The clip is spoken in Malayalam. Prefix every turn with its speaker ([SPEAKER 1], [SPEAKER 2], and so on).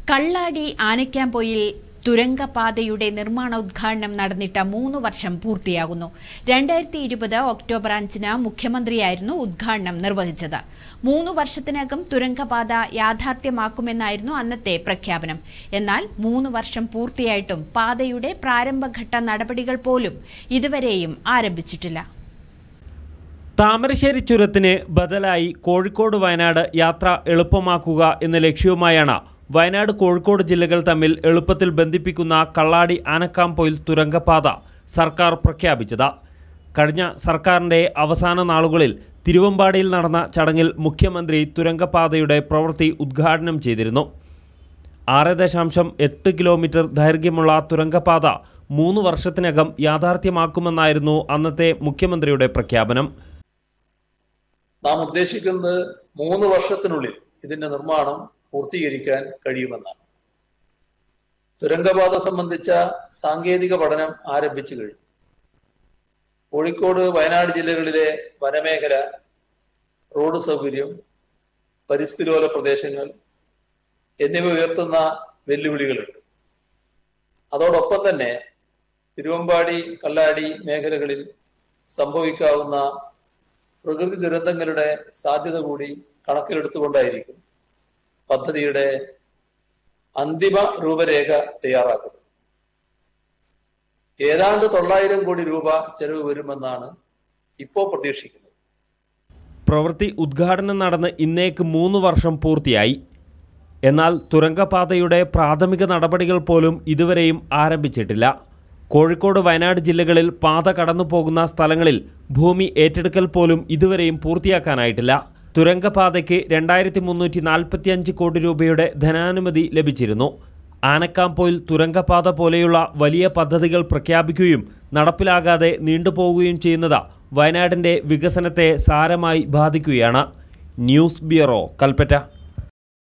[SPEAKER 1] കള്ളാടി ആനയ്ക്കാംപൊയിൽ തുരങ്കപാതയുടെ നിർമ്മാണ ഉദ്ഘാടനം നടന്നിട്ട് മൂന്ന് വർഷം പൂർത്തിയാകുന്നു രണ്ടായിരത്തി ഇരുപത് ഒക്ടോബർ അഞ്ചിന് മുഖ്യമന്ത്രിയായിരുന്നു ഉദ്ഘാടനം നിർവഹിച്ചത് മൂന്ന് വർഷത്തിനകം തുരങ്കപാത യാഥാർത്ഥ്യമാക്കുമെന്നായിരുന്നു അന്നത്തെ പ്രഖ്യാപനം എന്നാൽ മൂന്ന് വർഷം പൂർത്തിയായിട്ടും പാതയുടെ പ്രാരംഭഘട്ട നടപടികൾ പോലും ഇതുവരെയും ആരംഭിച്ചിട്ടില്ല
[SPEAKER 2] താമരശ്ശേരി ചുരത്തിന് ബദലായി കോഴിക്കോട് വയനാട് യാത്ര എളുപ്പമാക്കുക എന്ന ലക്ഷ്യവുമായാണ് വയനാട് കോഴിക്കോട് ജില്ലകൾ തമ്മിൽ എളുപ്പത്തിൽ ബന്ധിപ്പിക്കുന്ന കള്ളാടി ആനക്കാംപൊയിൽ തുരങ്കപാത സർക്കാർ പ്രഖ്യാപിച്ചത് കഴിഞ്ഞ സർക്കാരിൻ്റെ അവസാന നാളുകളിൽ തിരുവമ്പാടിയിൽ നടന്ന ചടങ്ങിൽ മുഖ്യമന്ത്രി തുരങ്കപാതയുടെ പ്രവൃത്തി ഉദ്ഘാടനം ചെയ്തിരുന്നു ആറ് ദശാംശം എട്ട് കിലോമീറ്റർ ദൈർഘ്യമുള്ള തുരങ്കപാത മൂന്ന് വർഷത്തിനകം യാഥാർത്ഥ്യമാക്കുമെന്നായിരുന്നു അന്നത്തെ മുഖ്യമന്ത്രിയുടെ പ്രഖ്യാപനം
[SPEAKER 3] നാം ഉദ്ദേശിക്കുന്നത് മൂന്ന് വർഷത്തിനുള്ളിൽ ഇതിന്റെ നിർമ്മാണം പൂർത്തീകരിക്കാൻ കഴിയുമെന്നാണ് തുരങ്കപാത സംബന്ധിച്ച സാങ്കേതിക പഠനം ആരംഭിച്ചു കഴിഞ്ഞു കോഴിക്കോട് വയനാട് ജില്ലകളിലെ വനമേഖല റോഡ് സൗകര്യം പരിസ്ഥിതിലോല പ്രദേശങ്ങൾ എന്നിവ ഉയർത്തുന്ന വെല്ലുവിളികളുണ്ട് അതോടൊപ്പം തന്നെ തിരുവമ്പാടി കല്ലാടി മേഖലകളിൽ സംഭവിക്കാവുന്ന പ്രകൃതി ദുരന്തങ്ങളുടെ സാധ്യത കൂടി കണക്കിലെടുത്തുകൊണ്ടായിരിക്കും പദ്ധതിയുടെ അന്തിമ രൂപരേഖ തയ്യാറാക്കുന്നത് ഏതാണ്ട് തൊള്ളായിരം കോടി രൂപ ചെലവ് വരുമെന്നാണ് ഇപ്പോൾ പ്രതീക്ഷിക്കുന്നത്
[SPEAKER 2] പ്രവൃത്തി ഉദ്ഘാടനം നടന്ന് ഇന്നേക്ക് മൂന്ന് വർഷം പൂർത്തിയായി എന്നാൽ തുരങ്കപാതയുടെ പ്രാഥമിക നടപടികൾ പോലും ഇതുവരെയും ആരംഭിച്ചിട്ടില്ല കോഴിക്കോട് വയനാട് ജില്ലകളിൽ പാത കടന്നു പോകുന്ന സ്ഥലങ്ങളിൽ ഭൂമി ഏറ്റെടുക്കൽ പോലും ഇതുവരെയും പൂർത്തിയാക്കാനായിട്ടില്ല തുരങ്കപാതയ്ക്ക് രണ്ടായിരത്തി മുന്നൂറ്റി നാൽപ്പത്തിയഞ്ച് കോടി രൂപയുടെ ധനാനുമതി ലഭിച്ചിരുന്നു ആനക്കാംപോയിൽ തുരങ്കപാത പോലെയുള്ള വലിയ പദ്ധതികൾ പ്രഖ്യാപിക്കുകയും നടപ്പിലാകാതെ നീണ്ടുപോവുകയും ചെയ്യുന്നത് വയനാടിൻ്റെ വികസനത്തെ സാരമായി ബാധിക്കുകയാണ് ന്യൂസ് ബ്യൂറോ കൽപ്പറ്റ